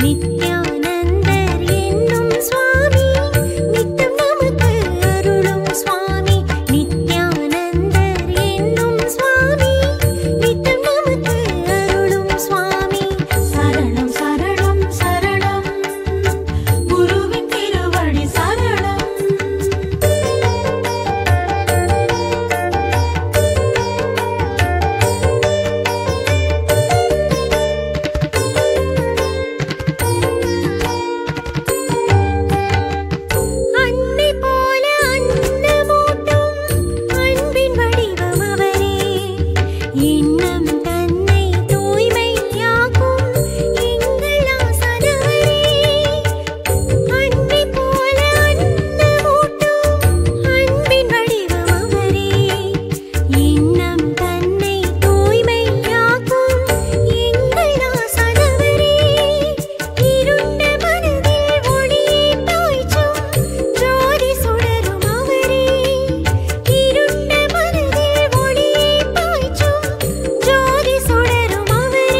நித்யானந்தர் என்னும் சுவாமி நித்தம் நமக்கு அருளும் சுவாமி நித்யானந்தர் என்னும் சுவாமி நித்தம் நமக்கு அருளும் சுவாமி சரணம் சரணம் சரணம் குருவின் திருவடி சரணம் அன்னை போல அன்னமூட்டும் அன்பின் வடிவம் அவரே எண்ணம் தன்னை தூய்மையாக்கும் எங்கள் ஆசானவரே அன்னை போல அன்னமூட்டும் அன்பின் வடிவம் அவரே எண்ணம் தன்னை தூய்மையாக்கும் எங்கள் ஆசானவரே இருண்ட மனதில் ஒளியை பாய்ச்சும் ஜோதி சுடரும் அவரே இருண்ட மனதில் ஒளியை பாய்ச்சும் ஜோதி சுடரும் அவரே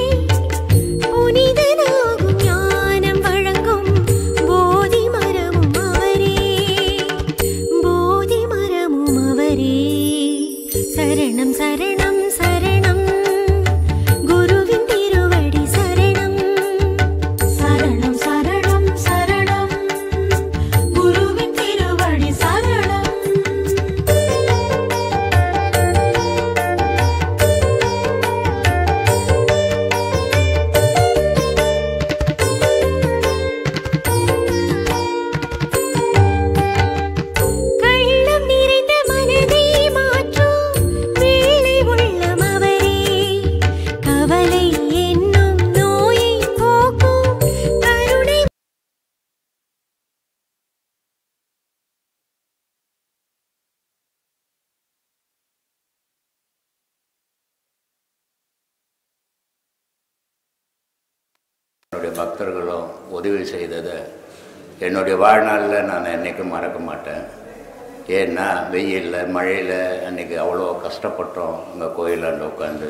புனிதனாகும் ஞானம் வழங்கும் போதி மரமும் அவரே போதி மரமும் அவரே சரணம் சரணம் சரணம் குருவின் திருவடி சரணம் சரணம் சரணம் சரணம் குருவின் திருவடி சரணம் கள்ளம் நிறைந்த மனதை மாற்றும் வேளை உள்ளம் அவரே கவலை என்னும் நோயை போக்கும் கருணை என்னுடைய பக்தர்களும் உதவி செய்ததை என்னுடைய வாழ்நாளில் நான் என்றைக்கும் மறக்க மாட்டேன் ஏன்னா வெயிலில் மழையில் அன்றைக்கி அவ்வளோ கஷ்டப்பட்டோம் அங்கே கோயிலாண்ட உட்காந்து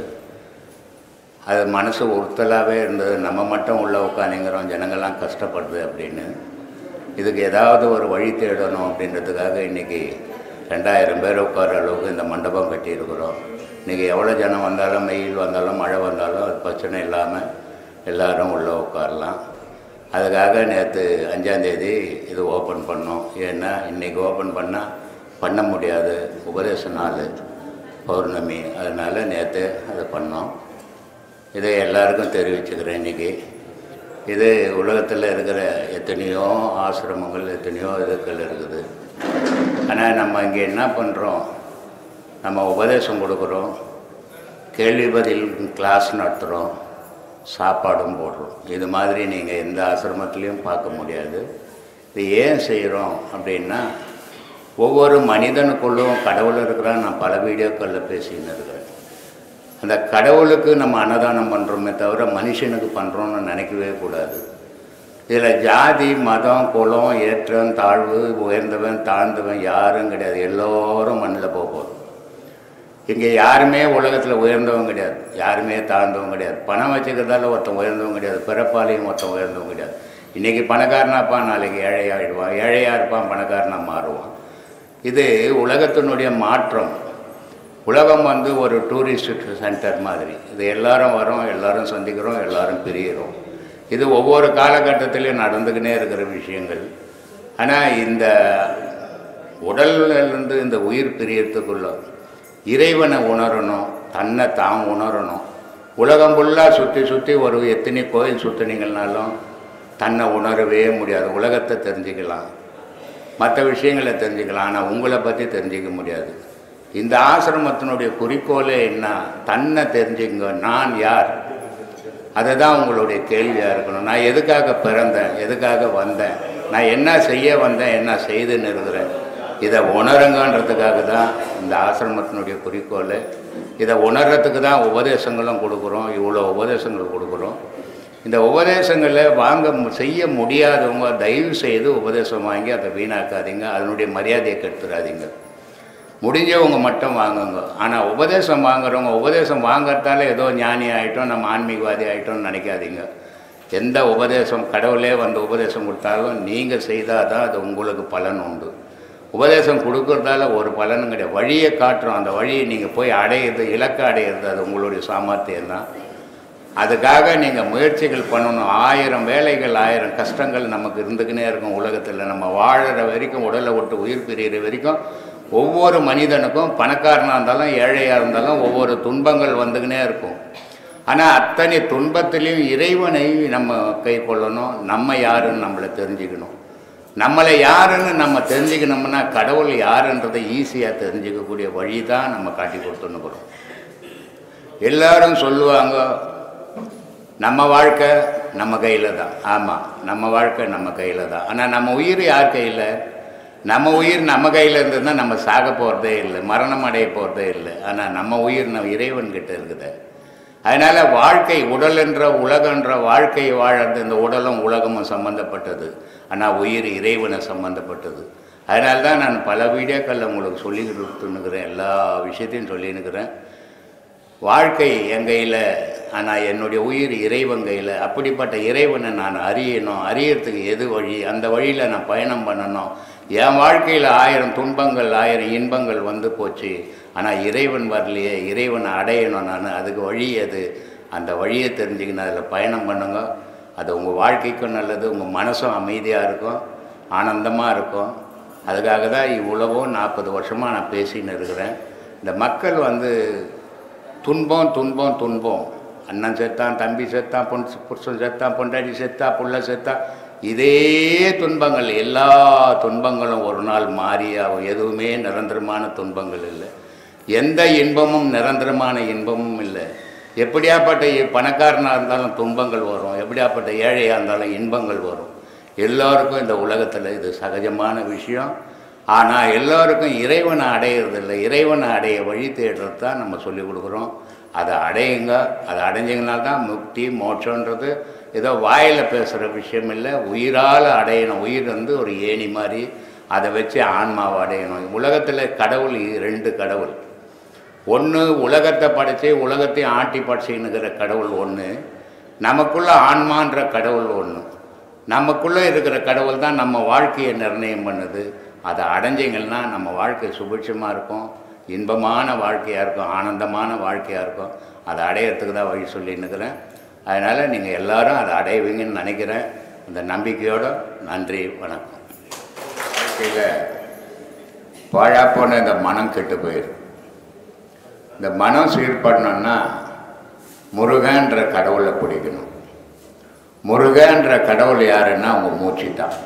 அது மனசு உறுத்தலாகவே இருந்தது நம்ம மட்டும் உள்ளே உட்காந்துங்கிறோம் ஜனங்கள்லாம் கஷ்டப்படுது அப்படின்னு இதுக்கு ஏதாவது ஒரு வழி தேடணும் அப்படின்றதுக்காக இன்றைக்கி ரெண்டாயிரம் பேர் உட்கார அளவுக்கு இந்த மண்டபம் கட்டியிருக்கிறோம் இன்றைக்கி எவ்வளோ ஜனம் வந்தாலும் வெயில் வந்தாலும் மழை வந்தாலும் அது பிரச்சனை இல்லாமல் எல்லாரும் உள்ளே உட்காரலாம் அதுக்காக நேற்று அஞ்சாந்தேதி இது ஓப்பன் பண்ணோம் ஏன்னா இன்றைக்கி ஓப்பன் பண்ணால் பண்ண முடியாது உபதேச நாள் பௌர்ணமி அதனால் நேற்று அதை பண்ணோம் இதை எல்லாருக்கும் தெரிவிச்சுக்கிறேன் இன்றைக்கி இது உலகத்தில் இருக்கிற எத்தனையோ ஆசிரமங்கள் எத்தனையோ இதுக்கள் இருக்குது ஆனால் நம்ம இங்கே என்ன பண்ணுறோம் நம்ம உபதேசம் கொடுக்குறோம் கேள்வி பதில் கிளாஸ் நடத்துகிறோம் சாப்பாடும் போடுறோம் இது மாதிரி நீங்கள் எந்த ஆசிரமத்துலேயும் பார்க்க முடியாது இது ஏன் செய்கிறோம் அப்படின்னா ஒவ்வொரு மனிதனுக்குள்ளும் கடவுள் இருக்கிறான் நான் பல வீடியோக்களில் பேசின்னு இருக்கிறேன் அந்த கடவுளுக்கு நம்ம அன்னதானம் பண்ணுறோமே தவிர மனுஷனுக்கு பண்ணுறோம்னு நினைக்கவே கூடாது இதில் ஜாதி மதம் குலம் ஏற்றம் தாழ்வு உயர்ந்தவன் தாழ்ந்தவன் யாரும் கிடையாது எல்லோரும் மண்ணில் போக போகிறோம் இங்கே யாருமே உலகத்தில் உயர்ந்தவங்க கிடையாது யாருமே தாழ்ந்தவங்க கிடையாது பணம் வச்சுக்கிறதால ஒருத்தன் உயர்ந்தவங்க கிடையாது பிறப்பாலையும் ஒருத்தன் உயர்ந்தவங்க கிடையாது இன்றைக்கி பணக்காரனா இருப்பான் நாளைக்கு ஏழையாகிடுவான் ஏழையாக இருப்பான் பணக்காரனா மாறுவான் இது உலகத்தினுடைய மாற்றம் உலகம் வந்து ஒரு டூரிஸ்ட் சென்டர் மாதிரி இது எல்லாரும் வரோம் எல்லாரும் சந்திக்கிறோம் எல்லாரும் பிரிகிறோம் இது ஒவ்வொரு காலகட்டத்திலையும் நடந்துக்கினே இருக்கிற விஷயங்கள் ஆனால் இந்த உடல்லேருந்து இந்த உயிர் பிரியறதுக்குள்ள இறைவனை உணரணும் தன்னை தான் உணரணும் உலகம் ஃபுல்லாக சுற்றி சுற்றி ஒரு எத்தனை கோயில் சுற்றினீங்கனாலும் தன்னை உணரவே முடியாது உலகத்தை தெரிஞ்சுக்கலாம் மற்ற விஷயங்களை தெரிஞ்சுக்கலாம் ஆனால் உங்களை பற்றி தெரிஞ்சிக்க முடியாது இந்த ஆசிரமத்தினுடைய குறிக்கோளே என்ன தன்னை தெரிஞ்சுங்க நான் யார் அதுதான் உங்களுடைய கேள்வியாக இருக்கணும் நான் எதுக்காக பிறந்தேன் எதுக்காக வந்தேன் நான் என்ன செய்ய வந்தேன் என்ன செய்துன்னு இருக்கிறேன் இதை உணருங்கன்றதுக்காக தான் இந்த ஆசிரமத்தினுடைய குறிக்கோள் இதை உணர்றதுக்கு தான் உபதேசங்களும் கொடுக்குறோம் இவ்வளோ உபதேசங்கள் கொடுக்குறோம் இந்த உபதேசங்களை வாங்க மு- செய்ய முடியாதவங்க தயவு செய்து உபதேசம் வாங்கி அதை வீணாக்காதீங்க அதனுடைய மரியாதையை கெடுத்துடாதீங்க முடிஞ்சவங்க மட்டும் வாங்குங்க ஆனால் உபதேசம் வாங்குறவங்க உபதேசம் வாங்குறதால ஏதோ ஞானி ஆகிட்டோம் நம்ம ஆன்மீகவாதி ஆகிட்டோம்னு நினைக்காதீங்க எந்த உபதேசம் கடவுளே வந்து உபதேசம் கொடுத்தாலும் நீங்கள் செய்தால் தான் அது உங்களுக்கு பலன் உண்டு உபதேசம் கொடுக்கறதால ஒரு பலனும் கிடையாது வழியை காட்டுறோம் அந்த வழியை நீங்கள் போய் அடையிறது இலக்கு அடையிறது அது உங்களுடைய சாமர்த்தியம் தான் அதுக்காக நீங்கள் முயற்சிகள் பண்ணணும் ஆயிரம் வேலைகள் ஆயிரம் கஷ்டங்கள் நமக்கு இருந்துக்கினே இருக்கும் உலகத்தில் நம்ம வாழற வரைக்கும் உடலை விட்டு உயிர் பிரிகிற வரைக்கும் ஒவ்வொரு மனிதனுக்கும் பணக்காரனாக இருந்தாலும் ஏழையாக இருந்தாலும் ஒவ்வொரு துன்பங்கள் வந்துக்கினே இருக்கும் ஆனால் அத்தனை துன்பத்திலையும் இறைவனை நம்ம கை கொள்ளணும் நம்ம யாருன்னு நம்மளை தெரிஞ்சுக்கணும் நம்மளை யாருன்னு நம்ம தெரிஞ்சுக்கணும்னா கடவுள் யாருன்றதை ஈஸியாக தெரிஞ்சுக்கக்கூடிய வழி தான் நம்ம காட்டி கொடுத்துன்னுக்குறோம் எல்லாரும் சொல்லுவாங்க நம்ம வாழ்க்கை நம்ம கையில் தான் ஆமாம் நம்ம வாழ்க்கை நம்ம கையில் தான் ஆனால் நம்ம உயிர் யார் கையில் நம்ம உயிர் நம்ம கையில் இருந்ததுன்னா நம்ம சாக போகிறதே இல்லை மரணம் அடைய போகிறதே இல்லை ஆனால் நம்ம உயிர் நம்ம இறைவன்கிட்ட இருக்குது அதனால் வாழ்க்கை உடல் என்ற உலகன்ற வாழ்க்கையை வாழறது இந்த உடலும் உலகமும் சம்மந்தப்பட்டது ஆனால் உயிர் இறைவனை சம்மந்தப்பட்டது அதனால தான் நான் பல வீடியோக்களில் உங்களுக்கு சொல்லி கொடுத்துன்னுக்கிறேன் எல்லா விஷயத்தையும் சொல்லின்னுக்கிறேன் வாழ்க்கை என் கையில் ஆனால் என்னுடைய உயிர் இறைவன் கையில் அப்படிப்பட்ட இறைவனை நான் அறியணும் அறியறதுக்கு எது வழி அந்த வழியில் நான் பயணம் பண்ணணும் என் வாழ்க்கையில் ஆயிரம் துன்பங்கள் ஆயிரம் இன்பங்கள் வந்து போச்சு ஆனால் இறைவன் வரலையே இறைவனை அடையணும் நான் அதுக்கு வழி எது அந்த வழியை தெரிஞ்சுக்கணும் அதில் பயணம் பண்ணுங்க அது உங்கள் வாழ்க்கைக்கும் நல்லது உங்கள் மனசும் அமைதியாக இருக்கும் ஆனந்தமாக இருக்கும் அதுக்காக தான் இவ்வளவும் நாற்பது வருஷமாக நான் பேசின்னு இருக்கிறேன் இந்த மக்கள் வந்து துன்பம் துன்பம் துன்பம் அண்ணன் செத்தான் தம்பி செத்தான் பொன் புருஷன் செத்தான் பொண்டாட்டி செத்தா புள்ள செத்தா இதே துன்பங்கள் எல்லா துன்பங்களும் ஒரு நாள் மாறியாகும் எதுவுமே நிரந்தரமான துன்பங்கள் இல்லை எந்த இன்பமும் நிரந்தரமான இன்பமும் இல்லை எப்படியாப்பட்ட இ- பணக்காரனாக இருந்தாலும் துன்பங்கள் வரும் எப்படியாப்பட்ட ஏழையாக இருந்தாலும் இன்பங்கள் வரும் எல்லோருக்கும் இந்த உலகத்தில் இது சகஜமான விஷயம் ஆனால் எல்லோருக்கும் இறைவனை அடையிறதில்லை இறைவனை அடைய வழி தேடுறது தான் நம்ம சொல்லிக் கொடுக்குறோம் அதை அடையுங்க அதை அடைஞ்சிங்கனால்தான் முக்தி மோட்சன்றது ஏதோ வாயில் பேசுகிற விஷயம் இல்லை உயிரால் அடையணும் உயிர் வந்து ஒரு ஏணி மாதிரி அதை வச்சு ஆன்மாவை அடையணும் உலகத்தில் கடவுள் இ- ரெண்டு கடவுள் ஒன்று உலகத்தை படைச்சு உலகத்தையும் ஆட்டி படைச்சின்னுக்கிற கடவுள் ஒன்று நமக்குள்ள ஆன்மான்ற கடவுள் ஒன்று நமக்குள்ளே இருக்கிற கடவுள் தான் நம்ம வாழ்க்கையை நிர்ணயம் பண்ணுது அதை அடைஞ்சிங்கன்னா நம்ம வாழ்க்கை சுபிட்சமாக இருக்கும் இன்பமான வாழ்க்கையாக இருக்கும் ஆனந்தமான வாழ்க்கையாக இருக்கும் அதை அடையிறதுக்கு தான் வழி சொல்லின்னுக்கிறேன் அதனால் நீங்கள் எல்லாரும் அதை அடைவீங்கன்னு நினைக்கிறேன் அந்த நம்பிக்கையோட நன்றி வணக்கம் வாழ்க்கையில் பாழாப்போன இந்த மனம் கெட்டு போயிருக்கு இந்த மனம் சீர்படணும்னா முருகன்ற கடவுளை பிடிக்கணும் முருகன்ற கடவுள் யாருன்னா அவங்க மூச்சு தான்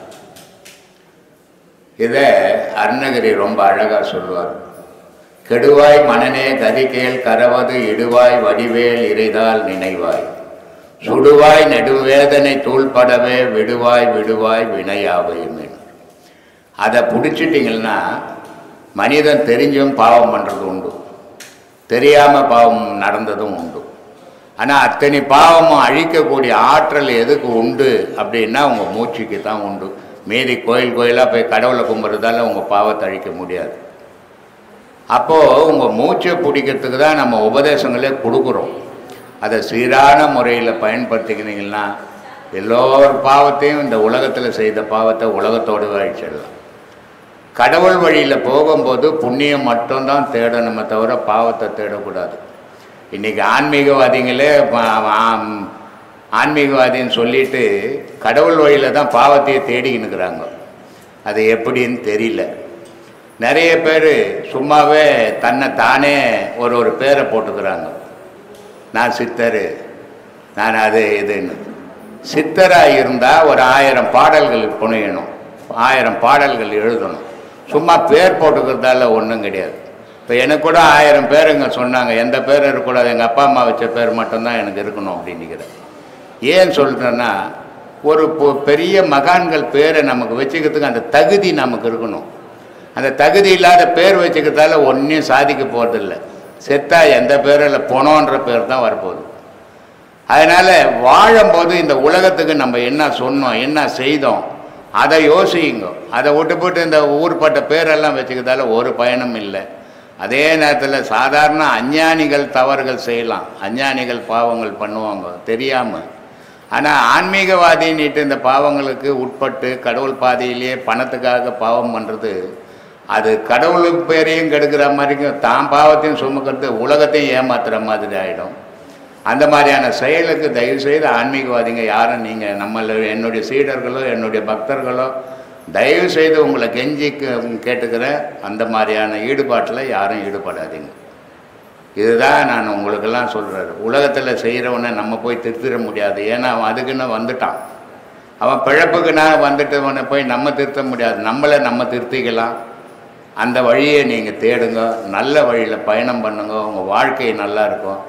இதை அருணகிரி ரொம்ப அழகாக சொல்லுவார் கெடுவாய் மனநே கதிகேல் கரவது இடுவாய் வடிவேல் இறைதால் நினைவாய் சுடுவாய் நெடுவேதனை தூள்படவே விடுவாய் விடுவாய் வினையாவையுமே அதை பிடிச்சிட்டிங்கன்னா மனிதன் தெரிஞ்சும் பாவம் பண்ணுறது உண்டு தெரியாமல் பாவம் நடந்ததும் உண்டு ஆனால் அத்தனை பாவமும் அழிக்கக்கூடிய ஆற்றல் எதுக்கு உண்டு அப்படின்னா உங்கள் மூச்சுக்கு தான் உண்டு மீதி கோயில் கோயிலாக போய் கடவுளை கும்பிட்றதால உங்கள் பாவத்தை அழிக்க முடியாது அப்போது உங்கள் மூச்சை பிடிக்கிறதுக்கு தான் நம்ம உபதேசங்களே கொடுக்குறோம் அதை சீரான முறையில் பயன்படுத்திக்கினீங்கன்னா எல்லோர் பாவத்தையும் இந்த உலகத்தில் செய்த பாவத்தை உலகத்தோடு அழிச்சிடலாம் கடவுள் வழியில் போகும்போது புண்ணியம் மட்டும்தான் தேடணுமே தவிர பாவத்தை தேடக்கூடாது இன்றைக்கி ஆன்மீகவாதிகளே ப- ஆம், ஆன்மீகவாதின்னு சொல்லிட்டு கடவுள் வழியில் தான் பாவத்தையே தேடிக்கின்னு இருக்கிறாங்க அது எப்படின்னு தெரியல நிறைய பேர் சும்மாவே தன்னை தானே ஒரு ஒரு பேரை போட்டுக்கிறாங்க நான் சித்தர் நான் அது இதுன்னு சித்தராக இருந்தால் ஒரு ஆயிரம் பாடல்கள் புனையணும் ஆயிரம் பாடல்கள் எழுதணும் சும்மா பேர் போட்டுக்கிறதால ஒன்றும் கிடையாது இப்போ எனக்கு கூட ஆயிரம் பேருங்க சொன்னாங்க எந்த பேர் இருக்கக்கூடாது எங்கள் அப்பா அம்மா வச்ச பேர் மட்டும்தான் எனக்கு இருக்கணும் அப்படின்னுக்கிறேன் ஏன் சொல்கிறேன்னா ஒரு பொ- பெரிய மகான்கள் பேரை நமக்கு வச்சுக்கிறதுக்கு அந்த தகுதி நமக்கு இருக்கணும் அந்த தகுதி இல்லாத பேர் வச்சுக்கிறதால ஒன்றையும் சாதிக்க போகிறதில்ல செத்தா எந்த பேரும் இல்லை பொணோன்ற பேர் தான் வரப்போகுது அதனால் வாழும்போது இந்த உலகத்துக்கு நம்ம என்ன சொன்னோம் என்ன செய்தோம் அதை யோசிங்க அதை விட்டு போட்டு இந்த ஊர்பட்ட பேரெல்லாம் வச்சுக்கிறதால ஒரு பயனும் இல்லை அதே நேரத்தில் சாதாரண அஞ்ஞானிகள் தவறுகள் செய்யலாம் அஞ்ஞானிகள் பாவங்கள் பண்ணுவாங்க தெரியாமல் ஆனால் ஆன்மீகவாதின்னுட்டு இந்த பாவங்களுக்கு உட்பட்டு கடவுள் பாதையிலேயே பணத்துக்காக பாவம் பண்ணுறது அது கடவுளுக்கு பேரையும் கெடுக்கிற மாதிரிக்கும் தான் பாவத்தையும் சுமக்கிறது உலகத்தையும் ஏமாத்துற மாதிரி ஆகிடும் அந்த மாதிரியான செயலுக்கு தயவு செய்து ஆன்மீகவாதிங்க யாரும் நீங்கள் நம்மள என்னுடைய சீடர்களோ என்னுடைய பக்தர்களோ தயவு செய்து உங்களை கெஞ்சி கே- கேட்டுக்கிறேன் அந்த மாதிரியான ஈடுபாட்டில் யாரும் ஈடுபடாதீங்க இதுதான் நான் உங்களுக்கெல்லாம் சொல்கிறது உலகத்தில் செய்கிறவனை நம்ம போய் திருத்திட முடியாது ஏன்னா அவன் அதுக்குன்னு வந்துட்டான் அவன் பிழப்புக்குன்னா வந்துட்டவனை போய் நம்ம திருத்த முடியாது நம்மளை நம்ம திருத்திக்கலாம் அந்த வழியை நீங்கள் தேடுங்க நல்ல வழியில் பயணம் பண்ணுங்க உங்கள் வாழ்க்கை நல்லா இருக்கும்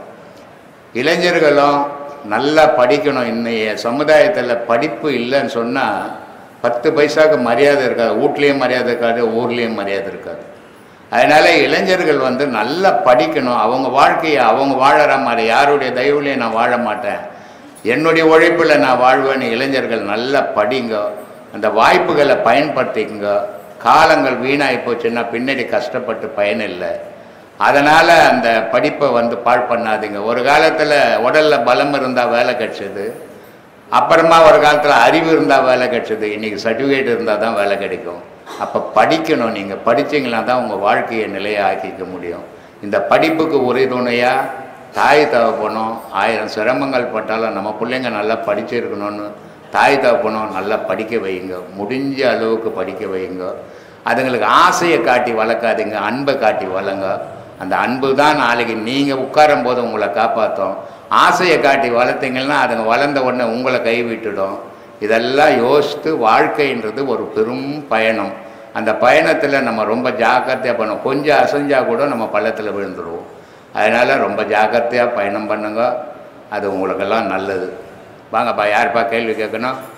இளைஞர்களும் நல்லா படிக்கணும் இன்னைய சமுதாயத்தில் படிப்பு இல்லைன்னு சொன்னால் பத்து பைசாவுக்கு மரியாதை இருக்காது வீட்லேயும் மரியாதை இருக்காது ஊர்லேயும் மரியாதை இருக்காது அதனால் இளைஞர்கள் வந்து நல்லா படிக்கணும் அவங்க வாழ்க்கையை அவங்க வாழற மாதிரி யாருடைய தயவுலையும் நான் வாழ மாட்டேன் என்னுடைய உழைப்பில் நான் வாழ்வேன்னு இளைஞர்கள் நல்லா படிங்க அந்த வாய்ப்புகளை பயன்படுத்திக்கங்க காலங்கள் வீணாகி போச்சுன்னா பின்னாடி கஷ்டப்பட்டு பயனில்லை அதனால் அந்த படிப்பை வந்து பாழ் பண்ணாதீங்க ஒரு காலத்தில் உடலில் பலம் இருந்தால் வேலை கிடைச்சது அப்புறமா ஒரு காலத்தில் அறிவு இருந்தால் வேலை கிடைச்சது இன்றைக்கி சர்டிஃபிகேட் இருந்தால் தான் வேலை கிடைக்கும் அப்போ படிக்கணும் நீங்கள் படிச்சீங்கன்னா தான் உங்கள் வாழ்க்கையை நிலையாக்கிக்க முடியும் இந்த படிப்புக்கு உறுதுணையாக தாய் தகப்பனும் ஆயிரம் சிரமங்கள் பட்டாலும் நம்ம பிள்ளைங்க நல்லா படிச்சிருக்கணும்னு தாய் தகப்பனும் நல்லா படிக்க வைங்க முடிஞ்ச அளவுக்கு படிக்க வைங்க அதுங்களுக்கு ஆசையை காட்டி வளர்க்காதீங்க அன்பை காட்டி வளங்க அந்த அன்பு தான் நாளைக்கு நீங்கள் உட்காரும் போது உங்களை காப்பாற்றும் ஆசையை காட்டி வளர்த்தீங்கன்னா அதுங்க வளர்ந்த உடனே உங்களை கைவிட்டுடும் இதெல்லாம் யோசித்து வாழ்க்கைன்றது ஒரு பெரும் பயணம் அந்த பயணத்தில் நம்ம ரொம்ப ஜாக்கிரதையாக பண்ணோம் கொஞ்சம் அசைஞ்சா கூட நம்ம பள்ளத்தில் விழுந்துருவோம் அதனால் ரொம்ப ஜாக்கிரதையாக பயணம் பண்ணுங்க அது உங்களுக்கெல்லாம் நல்லது வாங்கப்பா யாருப்பா கேள்வி கேட்கணும்